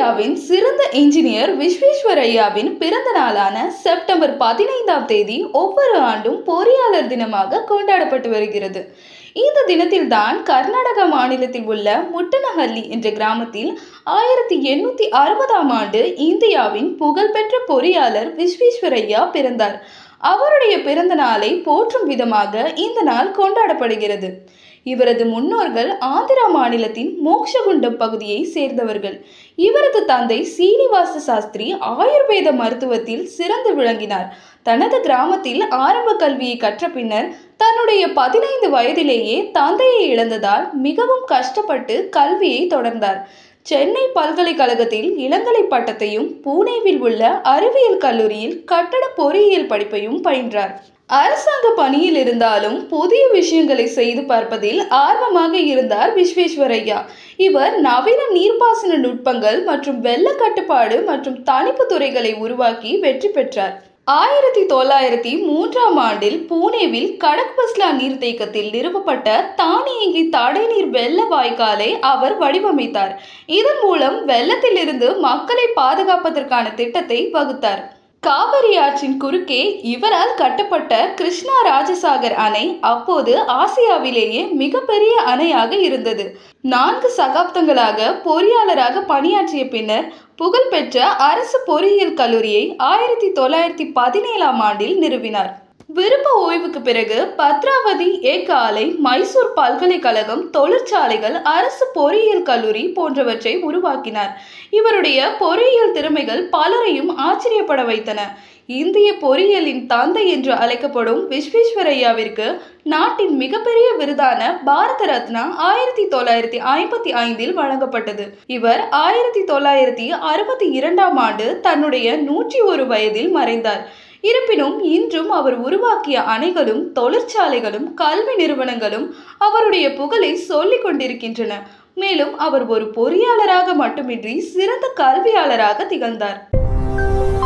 இந்தியாவின் சிறந்த இன்ஜினியர் விஸ்வேஸ்வரய்யாவின் பிறந்த நாளான செப்டம்பர் பதினைந்தாம் தேதி ஒவ்வொரு ஆண்டும் பொறியாளர் தினமாக கொண்டாடப்பட்டு வருகிறது இந்த தினத்தில்தான் கர்நாடக மாநிலத்தில் உள்ள முட்டனஹள்ளி என்ற கிராமத்தில் ஆயிரத்தி எண்ணூற்றி அறுபதாம் ஆண்டு இந்தியாவின் புகழ்பெற்ற பொறியாளர் விஸ்வேஸ்வரய்யா பிறந்தார் அவருடைய பிறந்த நாளை போற்றும் விதமாக இந்த நாள் கொண்டாடப்படுகிறது இவரது முன்னோர்கள் ஆந்திரா மாநிலத்தின் மோக்ஷகுண்டம் பகுதியை சேர்ந்தவர்கள் இவரது தந்தை சீனிவாச சாஸ்திரி ஆயுர்வேத மருத்துவத்தில் சிறந்து விளங்கினார் தனது கிராமத்தில் ஆரம்ப கல்வியை கற்ற பின்னர் தன்னுடைய பதினைந்து வயதிலேயே தந்தையை இழந்ததால் மிகவும் கஷ்டப்பட்டு கல்வியை தொடர்ந்தார் சென்னை பல்கலைக்கழகத்தில் இளங்கலை பட்டத்தையும் பூனேவில் உள்ள அறிவியல் கல்லூரியில் கட்டட பொறியியல் படிப்பையும் பயின்றார் அரசாங்க பணியில் இருந்தாலும் புதிய விஷயங்களை செய்து பார்ப்பதில் ஆர்வமாக இருந்தார் விஸ்வேஸ்வரய்யா இவர் நவீன நீர்ப்பாசன நுட்பங்கள் மற்றும் வெள்ள கட்டுப்பாடு மற்றும் தணிப்பு துறைகளை உருவாக்கி வெற்றி பெற்றார் ஆயிரத்தி தொள்ளாயிரத்தி மூன்றாம் ஆண்டில் பூனேவில் கடக்பஸ்லா நீர்த்தேக்கத்தில் நிறுவப்பட்ட தானியங்கி தடைநீர் வெள்ள வாய்க்காலை அவர் வடிவமைத்தார் இதன் மூலம் வெள்ளத்திலிருந்து மக்களை பாதுகாப்பதற்கான திட்டத்தை வகுத்தார் காவிரி ஆற்றின் குறுக்கே இவரால் கட்டப்பட்ட கிருஷ்ணா ராஜசாகர் அணை அப்போது ஆசியாவிலேயே மிகப்பெரிய அணையாக இருந்தது நான்கு சகாப்தங்களாக பொறியாளராக பணியாற்றிய பின்னர் புகழ்பெற்ற அரசு பொறியியல் கல்லூரியை ஆயிரத்தி தொள்ளாயிரத்தி பதினேழாம் ஆண்டில் நிறுவினார் விருப்ப ஓய்வுக்கு பிறகு பத்ராவதி ஏக்க ஆலை மைசூர் பல்கலைக்கழகம் தொழிற்சாலைகள் அரசு பொறியியல் கல்லூரி போன்றவற்றை உருவாக்கினார் இவருடைய பொறியியல் திறமைகள் பலரையும் ஆச்சரியப்பட வைத்தன இந்திய பொறியியலின் தந்தை என்று அழைக்கப்படும் விஸ்வேஸ்வரய்யாவிற்கு நாட்டின் மிகப்பெரிய விருதான பாரத ரத்னா ஆயிரத்தி தொள்ளாயிரத்தி ஐம்பத்தி ஐந்தில் வழங்கப்பட்டது இவர் ஆயிரத்தி தொள்ளாயிரத்தி அறுபத்தி இரண்டாம் ஆண்டு தன்னுடைய நூற்றி ஒரு வயதில் மறைந்தார் இருப்பினும் இன்றும் அவர் உருவாக்கிய அணைகளும் தொழிற்சாலைகளும் கல்வி நிறுவனங்களும் அவருடைய புகழை சொல்லிக் கொண்டிருக்கின்றன மேலும் அவர் ஒரு பொறியாளராக மட்டுமின்றி சிறந்த கல்வியாளராக திகழ்ந்தார்